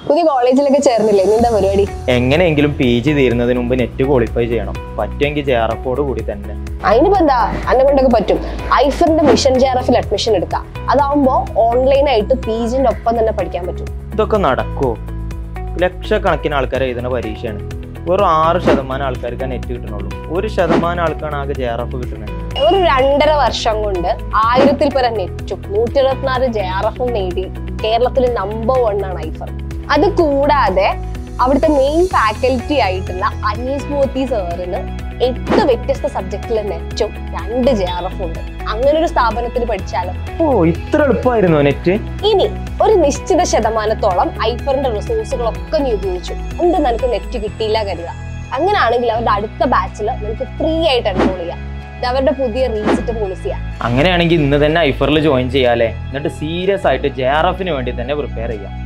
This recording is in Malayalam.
പുതിയ കോളേജിലൊക്കെ ചേർന്നില്ലേ നിന്റെ പരിപാടി എങ്ങനെയെങ്കിലും പി ജി തീരുന്നതിന് മുമ്പ് നെറ്റ് ക്വാളിഫൈ ചെയ്യണം പറ്റുമെങ്കിൽ ജെ ആർ എഫോട് കൂടി തന്നെ അതിനിപ്പോ എന്താ അന്നെ കൊണ്ടൊക്കെ പറ്റും ഐഫറിന്റെ മിഷൻ ജെ ആർ എഫിൽ അഡ്മിഷൻ എടുക്കാം അതാവുമ്പോ ഓൺലൈനായിട്ട് പി ജിന്റെ ഒപ്പം തന്നെ പഠിക്കാൻ പറ്റും ഇതൊക്കെ നടക്കുമോ ലക്ഷക്കണക്കിന് ആൾക്കാർ എഴുതുന്ന പരീക്ഷയാണ് വെറും ആറ് ശതമാനം ആൾക്കാർക്ക് നെറ്റ് കിട്ടണുള്ളൂ ഒരു ശതമാനം ആൾക്കാണ് ആകെ ജെ ആർ എഫ് കിട്ടുന്നത് ഒരു രണ്ടര വർഷം കൊണ്ട് ആയിരത്തിൽ പരം നെറ്റും നൂറ്റി ഇരുപത്തിനാല് ജെ ആർ എഫും നേടി കേരളത്തിൽ നമ്പർ വൺ ആണ് ഐഫർ അത് കൂടാതെ അവിടുത്തെ മെയിൻ ഫാക്കൽറ്റി ആയിട്ടുള്ള അനീസ് മോത്തി സാറിന് എട്ട് വ്യത്യസ്ത സബ്ജക്റ്റിലെ നെറ്റും രണ്ട് ജെ ആർ എഫും ഉണ്ട് അങ്ങനെ ഒരു സ്ഥാപനത്തിൽ പഠിച്ചാലോ ഓ ഇത്ര എളുപ്പമായിരുന്നോ നെറ്റ് ഇനി ഒരു നിശ്ചിത ശതമാനത്തോളം ഐഫറിന്റെ റിസോഴ്സുകളൊക്കെ നീ ഉപയോഗിച്ചു എന്ത് നിനക്ക് നെറ്റ് കിട്ടിയില്ല കരുതുക അങ്ങനെയാണെങ്കിൽ അവരുടെ അടുത്ത ബാച്ചിൽ നിനക്ക് ഫ്രീ ആയിട്ട് എൻറോൾ ചെയ്യാം ഇത് അവരുടെ പുതിയ റീസിറ്റ് പോളിസിയാണ് അങ്ങനെയാണെങ്കിൽ ഇന്ന് തന്നെ ഐഫറിൽ ജോയിൻ ചെയ്യാലേ എന്നിട്ട് സീരിയസ് ആയിട്ട് ജെ ആർ എഫിന് വേണ്ടി തന്നെ പ്രിപ്പയർ ചെയ്യാം